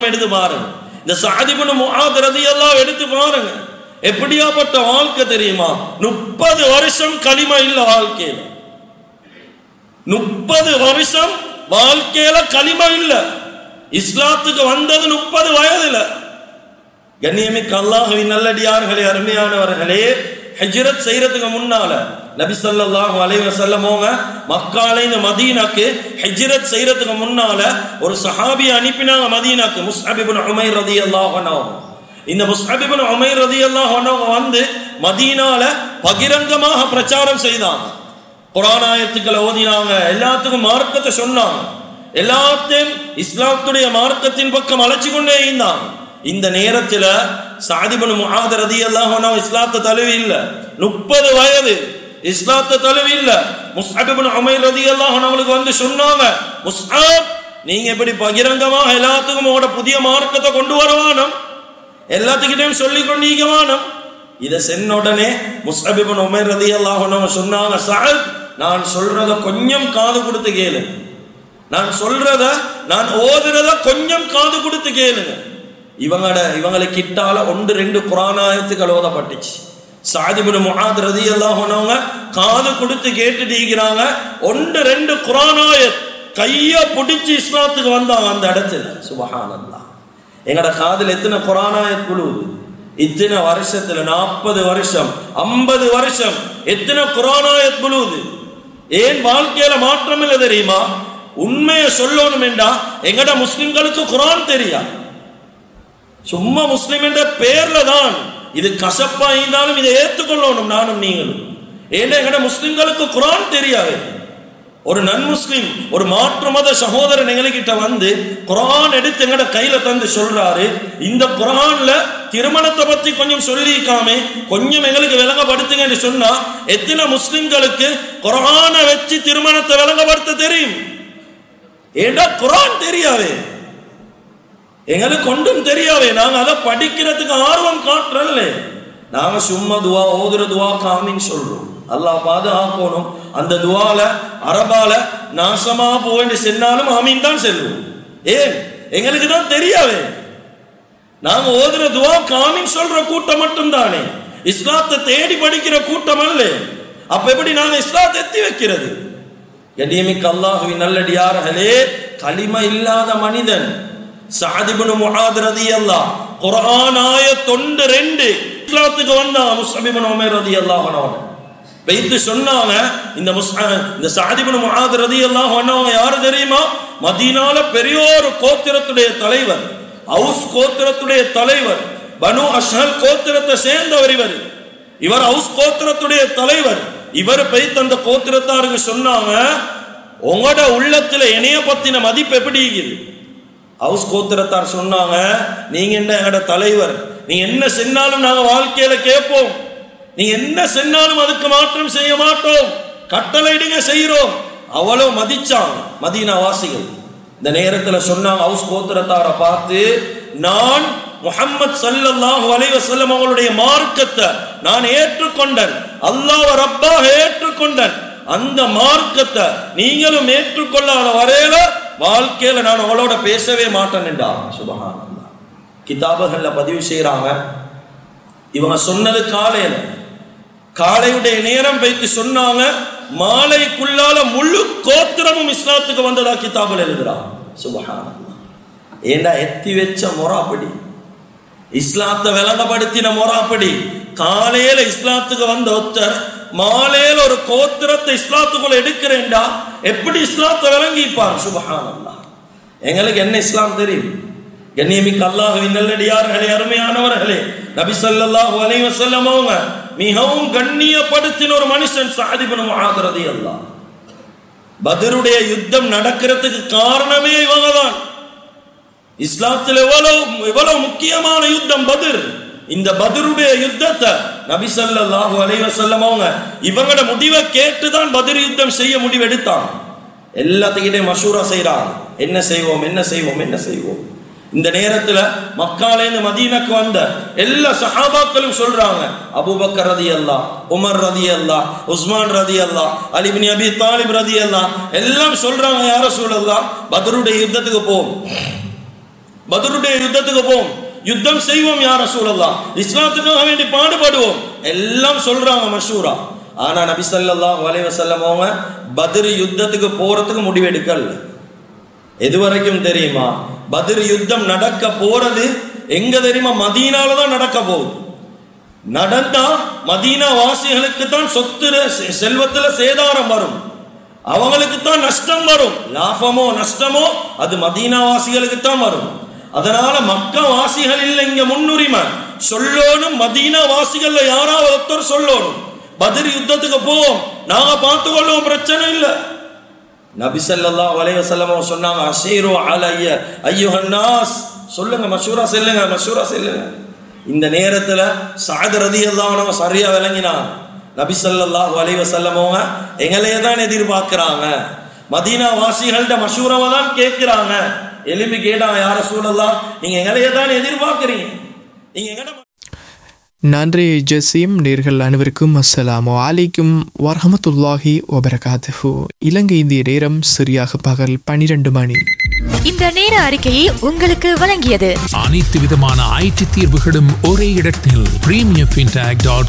எடுத்து பாருங்க இந்த சாதிபுன முஆத் ரதியல்லாஹு எடுத்து பாருங்க எப்படியாப்பட்ட வாழ்க்கை தெரியுமா முப்பது வருஷம் களிமா இல்ல வாழ்க்கையில முப்பது வருஷம் வாழ்க்கையில களிமா இல்ல இஸ்லாத்துக்கு வந்தது முப்பது வயதுல கண்ணியமிக்க அல்லாஹுவின் நல்லடியார்களே அருமையானவர்களே ஹஜ்ரத் செய்யறதுக்கு முன்னால நபி ஸல்லல்லாஹு அலைஹி வஸல்லமோங்க மக்கால இந்த மதீனாக்கு ஹஜ்ரத் செய்யறதுக்கு முன்னால ஒரு சஹாபி அனுப்பினாங்க மதீனாக்கு முஸ்அப் இப்னு உமைர் ரலியல்லாஹு அன்ஹு இந்த முஸ்அப் இப்னு உமைர் ரலியல்லாஹு அன்ஹு வந்து மதீனால பகிரங்கமாக பிரச்சாரம் செய்தாங்க குர்ஆன் ஆயத்துக்களை ஓதினாங்க எல்லாத்துக்கும் மார்க்கத்தை சொன்னாங்க எல்லாத்தையும் இஸ்லாத்துடைய மார்க்கத்தின் பக்கம் அழைச்சு கொண்டே இருந்தாங்க இந்த நேரத்துல சாதிபன் முஹாத ரதி அல்லாஹ் இஸ்லாத்தை தழுவி இல்ல முப்பது வயது இஸ்லாத்தை தழுவி இல்ல முஸ்அபின் உமைர் ரதி அல்லாஹ் அவங்களுக்கு வந்து சொன்னாங்க முஸ்அப் நீங்க எப்படி பகிரங்கமாக எல்லாத்துக்கும் உங்களோட புதிய மார்க்கத்தை கொண்டு வரவானம் எல்லாத்துக்கிட்டையும் சொல்லி கொண்டீங்க வானம் இதை சென்ன உடனே முஸ்அபின் உமைர் ரதி அல்லாஹ் சொன்னாங்க சாஹிப் நான் சொல்றத கொஞ்சம் காது கொடுத்து கேளு நான் சொல்றத நான் ஓதுறத கொஞ்சம் காது கொடுத்து கேளுங்க இவங்களோட இவங்களை கிட்டால ஒன்று ரெண்டு குரானாயத்துக்கள் ஓதப்பட்டுச்சு சாதிபுன் முஹாத் ரதி அல்லாஹனவங்க காது கொடுத்து கேட்டுட்டு இருக்கிறாங்க ஒன்று ரெண்டு குரானாயத் கைய பிடிச்சு இஸ்லாத்துக்கு வந்தாங்க அந்த இடத்துல சுபஹானல்லாஹ் எங்கட காதுல எத்தனை குரானாயத் குழுவுது இத்தனை வருஷத்துல நாற்பது வருஷம் ஐம்பது வருஷம் எத்தனை குரானாயத் குழுவுது ஏன் வாழ்க்கையில மாற்றம் இல்லை தெரியுமா உண்மையை சொல்லணும் என்றா எங்கட முஸ்லிம்களுக்கு குரான் தெரியா சும்மா முஸ்லிம் என்ற பேர்ல தான் இது கசப்பா இருந்தாலும் இதை ஏற்றுக்கொள்ளணும் நானும் நீங்களும் ஏன்னா எங்கட முஸ்லிம்களுக்கு குரான் தெரியாது ஒரு நன் முஸ்லிம் ஒரு மாற்று மத சகோதரன் எங்ககிட்ட வந்து குரான் எடுத்து எங்கட கையில தந்து சொல்றாரு இந்த குரான்ல திருமணத்தை பத்தி கொஞ்சம் சொல்லிக்காம கொஞ்சம் எங்களுக்கு விளங்கப்படுத்துங்கன்னு சொன்னா எத்தனை முஸ்லிம்களுக்கு குரானை வச்சு திருமணத்தை விளங்கப்படுத்த தெரியும் ஏண்டா குரான் தெரியாவே எங்களுக்கு ஒன்றும் தெரியாவே நாங்க அதை படிக்கிறதுக்கு ஆர்வம் காட்டுறல்ல நாங்க சும்மா துவா ஓதுற துவா காமின்னு சொல்றோம் அல்லாஹ் பாதுகாக்கணும் அந்த துவால அரபால நாசமா போயிட்டு சென்னாலும் ஆமீன் தான் செல்வோம் ஏன் எங்களுக்கு தான் தெரியாவே நாங்க ஓதுற துவா காமின் சொல்ற கூட்டம் மட்டும் தானே இஸ்லாத்தை தேடி படிக்கிற கூட்டம் அல்ல அப்ப எப்படி நாங்க இஸ்லாத்தை எத்தி வைக்கிறது கண்ணியமிக்க அல்லாஹுவின் நல்லடியார்களே களிம இல்லாத மனிதன் சாதிபுனு முஹாத் ரதியல்லாஹ் குர்ஆன் ஆயத் தொண்டு ரெண்டு இஸ்லாத்துக்கு வந்தான் முஸ்லிபின் உமர் ரதியல்லாஹு அன்ஹு வைத்து சொன்னாங்க இந்த முஸ்அ இந்த சாதிபுனு முஹாத் ரதியல்லாஹு அன்ஹு யாரு தெரியுமா மதீனால பெரிய ஒரு கோத்திரத்துடைய தலைவர் ஹவுஸ் கோத்திரத்துடைய தலைவர் பனு அஷ்ஹல் கோத்திரத்தை சேர்ந்தவர் இவர் இவர் ஹவுஸ் கோத்திரத்துடைய தலைவர் இவர் போய் தந்த கோத்திரத்தாருக்கு சொன்னாங்க உங்களோட உள்ளத்துல இணைய பத்தின மதிப்பு எப்படி இருக்குது ஹவுஸ் கோத்திரத்தார் சொன்னாங்க நீங்க என்ன எங்களோட தலைவர் நீங்க என்ன சென்னாலும் நாங்க வாழ்க்கையில கேட்போம் நீங்க என்ன சென்னாலும் அதுக்கு மாற்றம் செய்ய மாட்டோம் கட்டளையிடுங்க செய்யறோம் அவ்வளவு மதிச்சாங்க மதீனா வாசிகள் இந்த நேரத்துல சொன்னாங்க ஹவுஸ் கோத்திரத்தாரை பார்த்து நான் முஹம்மது ஸல்லல்லாஹு அலைஹி வஸல்லம் அவங்களுடைய மார்க்கத்தை நான் ஏற்றுக்கொண்டேன் அல்லாஹ் ரப்பாக ஏற்றுக்கொண்டேன் அந்த மார்க்கத்தை நீங்களும் ஏற்றுக்கொள்ளாத வரையில வாழ்க்கையில நான் அவளோட பேசவே மாட்டேன் என்றார் சுபஹானல்லாஹ் கிதாபுகள்ல பதிவு செய்யறாங்க இவங்க சொன்னது காலையில காலையுடைய நேரம் வைத்து சொன்னாங்க மாலைக்குள்ளால முழு கோத்திரமும் இஸ்லாத்துக்கு வந்ததா கிதாபில் எழுதுறான் சுபஹானல்லாஹ் ஏண்டா எத்தி வச்ச முறாப்படி இஸ்லாத்தை விளங்கப்படுத்தின முறாப்படி காலையில இஸ்லாத்துக்கு வந்த ஒருத்தர் மாலையில ஒரு கோத்திரத்தை இஸ்லாத்துக்குள்ள எடுக்கிறேன்டா எப்படி இஸ்லாத்தை விளங்கிப்பார் சுபஹானல்லாஹ் எங்களுக்கு என்ன இஸ்லாம் தெரியும் கண்ணியமிக்க அல்லாஹுவின் நல்லடியார்களே அருமையானவர்களே நபி ஸல்லல்லாஹு அலைஹி வஸல்லம் அவங்க மிகவும் கண்ணியப்படுத்தின ஒரு மனுஷன் சாதிபன் முஹாதரதி அல்லாஹ் பதருடைய யுத்தம் நடக்கிறதுக்கு காரணமே இவங்க தான் இஸ்லாத்தில் எவ்வளவு எவ்வளவு முக்கியமான யுத்தம் பத்ர் இந்த பத்ருடைய யுத்தத்தை நபி ஸல்லல்லாஹு அலைஹி வஸல்லம் அவங்க இவங்களோட முடிவை கேட்டு தான் பத்ர் யுத்தம் செய்ய முடிவு எடுத்தாங்க எல்லாத்துக்கிட்டே மஷூரா செய்றாங்க என்ன செய்வோம் என்ன செய்வோம் என்ன செய்வோம் இந்த நேரத்துல மக்காலேந்து மதீனக்கு வந்த எல்லா சஹாபாக்களும் சொல்றாங்க அபூபக்கர் ரதி அல்லா உமர் ரதி அல்லா உஸ்மான் ரதி அல்லா அலிபின் அபி தாலிப் ரதி அல்லா எல்லாம் சொல்றாங்க யார சூழல்லா பத்ருடைய யுத்தத்துக்கு போவோம் பதருடைய யுத்தத்துக்கு போவோம் யுத்தம் செய்வோம் யார சூழல்லாம் இஸ்லாத்துக்காக வேண்டி பாடுபடுவோம் எல்லாம் சொல்றாங்க மஷூரா ஆனா நபி ஸல்லல்லாஹு அலைஹி வஸல்லம் அவங்க பத்ர் யுத்தத்துக்கு போறதுக்கு முடிவெடுக்கல எது வரைக்கும் தெரியுமா பத்ர் யுத்தம் நடக்க போறது எங்க தெரியுமா மதீனால தான் நடக்க போகுது நடந்தா மதீனா வாசிகளுக்கு தான் சொத்துல செ- செல்வத்துல சேதாரம் வரும் அவங்களுக்கு தான் நஷ்டம் வரும் லாபமோ நஷ்டமோ அது மதீனா வாசிகளுக்கு தான் வரும் அதனால மக்கா வாசிகள் இல்லை இங்க முன்னுரிமை சொல்லணும் மதீனா வாசிகள்ல யாராவது ஒருத்தர் சொல்லணும் பதிர் யுத்தத்துக்கு போவோம் நாங்க பார்த்துக்கொள்வோம் பிரச்சனை இல்லை நபி ஸல்லல்லாஹு அலைஹி வஸல்லம் சொன்னாங்க அஷீரு அலைய ஐயுஹன் நாஸ் சொல்லுங்க மஷூரா செல்லுங்க மஷூரா செல்லுங்க இந்த நேரத்துல சாத் ரதியல்லாஹு அன்ஹு சரியா விளங்கினாங்க நபி ஸல்லல்லாஹு அலைஹி வஸல்லம் அவங்க எங்களையே தான் எதிர்பார்க்கறாங்க மதீனா வாசிகள்கிட்ட மஷூராவை தான் கேட்கிறாங்க எலும்பி கேட்டாங்க யார சூழல்லாம் நீங்க எங்களையே தான் எதிர்பார்க்கறீங்க நீங்க எங்கட நன்றி ஜசீம் நேர்கள் அனைவருக்கும் அஸ்ஸலாமு அலைக்கும் வரஹமத்துல்லாஹி வபரகாத்துஹு இலங்கை இந்திய நேரம் சரியாக பகல் பனிரெண்டு மணி இந்த நேர அறிக்கையை உங்களுக்கு வழங்கியது அனைத்து விதமான ஐடி தீர்வுகளும் ஒரே இடத்தில் பிரீமியம் ஃபின்டெக் டாட்